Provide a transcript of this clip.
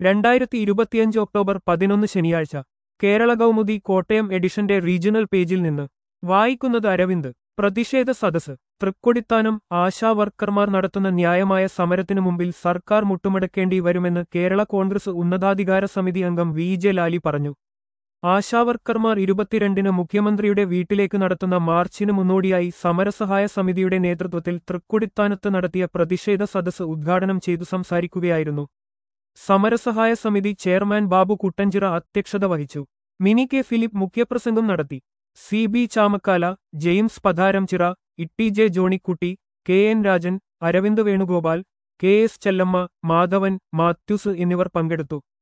രണ്ടായിരത്തി ഇരുപത്തിയഞ്ച് ഒക്ടോബർ പതിനൊന്ന് ശനിയാഴ്ച കേരള കൗമുദി കോട്ടയം എഡിഷന്റെ റീജിയണൽ പേജിൽ നിന്ന് വായിക്കുന്നത് അരവിന്ദ് പ്രതിഷേധ സദസ് തൃക്കൊടിത്താനം ആശാ വർക്കർമാർ നടത്തുന്ന ന്യായമായ സമരത്തിനു മുമ്പിൽ സർക്കാർ മുട്ടുമടക്കേണ്ടി വരുമെന്ന് കേരള കോൺഗ്രസ് ഉന്നതാധികാര സമിതി അംഗം വി ജെ ലാലി പറഞ്ഞു ആശാവർക്കർമാർ ഇരുപത്തിരണ്ടിന് മുഖ്യമന്ത്രിയുടെ വീട്ടിലേക്ക് നടത്തുന്ന മാർച്ചിന് മുന്നോടിയായി സമരസഹായ സമിതിയുടെ നേതൃത്വത്തിൽ തൃക്കൊടിത്താനത്ത് നടത്തിയ പ്രതിഷേധ സദസ് ഉദ്ഘാടനം ചെയ്തു സംസാരിക്കുകയായിരുന്നു സമരസഹായ സമിതി ചെയർമാൻ ബാബു കുട്ടഞ്ചിറ അധ്യക്ഷത വഹിച്ചു മിനി കെ ഫിലിപ്പ് മുഖ്യപ്രസംഗം നടത്തി C B Chamakkala James Padharamchira Itty J Johnykutty K N Rajan Aravind Venugopal K S Chellamma Madhavan Mathews എന്നിവർ പങ്കെടുത്തു